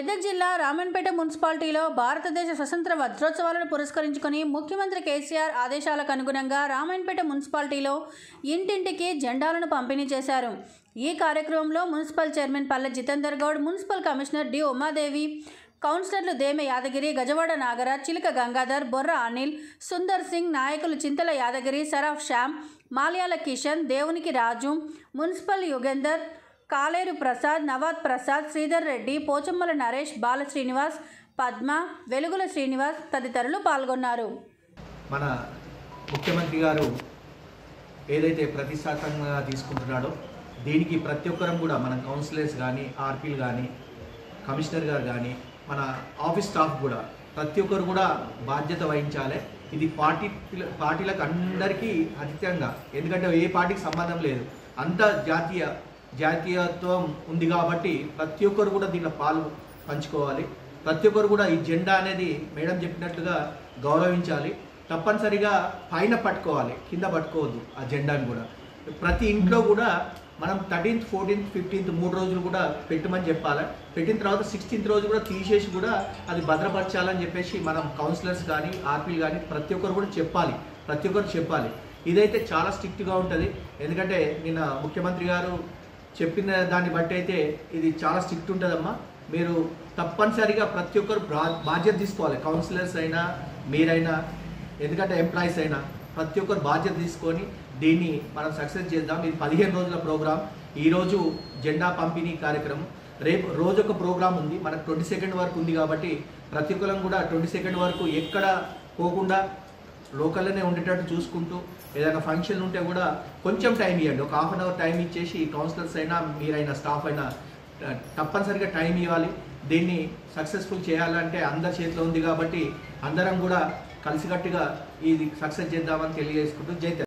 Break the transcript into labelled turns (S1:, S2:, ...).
S1: మెదక్ జిల్లా రామన్పేట మున్సిపాలిటీలో భారతదేశ స్వతంత్ర వజ్రోత్సవాలను పురస్కరించుకొని ముఖ్యమంత్రి కేసీఆర్ ఆదేశాలకు అనుగుణంగా రామన్పేట మున్సిపాలిటీలో ఇంటింటికి జెండాలను పంపిణీ చేశారు ఈ కార్యక్రమంలో municipal chairman Palle Jitender Goud municipal commissioner D Umadevi కౌన్సిలర్లు దేమె యాదగిరి గజవాడ నాగరాజ్ చిలక గంగాధర్ బొర్ర అనిల్ సుందర్ సింగ్ నాయకులు చింతల యాదగిరి సరాఫ్ శ్యామ్ మాల్యాల కిషన్ దేవునికి రాజు మున్సిపల్ యుగేందర్ కాలేరు ప్రసాద్ నవాద్ ప్రసాద్ శ్రీధర్ రెడ్డి పోచమ్మల నరేష్ బాల శ్రీనివాస్ పద్మ వెలుగుల శ్రీనివాస్ తదితరులు పాల్గొన్నారు
S2: మన ముఖ్యమంత్రి గారు ఏదైతే ప్రతిష్టాత్మకంగా తీసుకుంటున్నాడో దీనికి ప్రతి ఒక్కరం కూడా మన కౌన్సిలర్స్ కానీ ఆర్పీలు కానీ కమిషనర్ గారు కానీ మన ఆఫీస్ స్టాఫ్ కూడా ప్రతి ఒక్కరు కూడా బాధ్యత వహించాలి ఇది పార్టీ పార్టీలకు అందరికీ అతీతంగా ఎందుకంటే ఏ పార్టీకి సంబంధం లేదు అంత జాతీయ జాతీయత్వం ఉంది కాబట్టి ప్రతి ఒక్కరు కూడా దీంట్లో పాలు పంచుకోవాలి ప్రతి ఒక్కరు కూడా ఈ జెండా అనేది మేడం చెప్పినట్లుగా గౌరవించాలి తప్పనిసరిగా పైన పట్టుకోవాలి కింద పట్టుకోవద్దు ఆ జెండాని కూడా ప్రతి ఇంట్లో కూడా మనం థర్టీన్త్ ఫోర్టీన్త్ ఫిఫ్టీన్త్ మూడు రోజులు కూడా పెట్టమని చెప్పాలి పెట్టిన తర్వాత సిక్స్టీన్త్ రోజు కూడా తీసేసి కూడా అది భద్రపరచాలని చెప్పేసి మనం కౌన్సిలర్స్ కానీ ఆర్పీలు కానీ ప్రతి ఒక్కరు కూడా చెప్పాలి ప్రతి ఒక్కరు చెప్పాలి ఇదైతే చాలా స్ట్రిక్ట్గా ఉంటుంది ఎందుకంటే నిన్న ముఖ్యమంత్రి గారు చెప్పిన దాన్ని బట్టి అయితే ఇది చాలా స్ట్రిక్ట్ ఉంటుందమ్మా మీరు తప్పనిసరిగా ప్రతి ఒక్కరు బా- బాధ్యత తీసుకోవాలి కౌన్సిలర్స్ అయినా మీరైనా ఎందుకంటే ఎంప్లాయీస్ అయినా ప్రతి ఒక్కరు బాధ్యత తీసుకొని దీన్ని మనం సక్సెస్ చేద్దాం ఇది పదిహేను రోజుల ప్రోగ్రాం ఈరోజు జెండా పంపిణీ కార్యక్రమం రేపు రోజు ఒక ప్రోగ్రాం ఉంది మనకు ట్వంటీ సెకండ్ వరకు ఉంది కాబట్టి ప్రతి ఒక్కరం కూడా ట్వంటీ సెకండ్ వరకు ఎక్కడ పోకుండా లోకల్లోనే ఉండేటట్టు చూసుకుంటూ ఏదైనా ఫంక్షన్ ఉంటే కూడా కొంచెం టైం ఇవ్వండి ఒక హాఫ్ అన్ అవర్ టైం ఇచ్చేసి కౌన్సిలర్స్ అయినా మీరైనా స్టాఫ్ అయినా త- తప్పనిసరిగా టైం ఇవ్వాలి దీన్ని సక్సెస్ఫుల్ చేయాలంటే అందరి చేతిలో ఉంది కాబట్టి అందరం కూడా కలిసికట్టుగా ఇది సక్సెస్ చేద్దామని తెలియజేసుకుంటూ జై తెలంగాణ.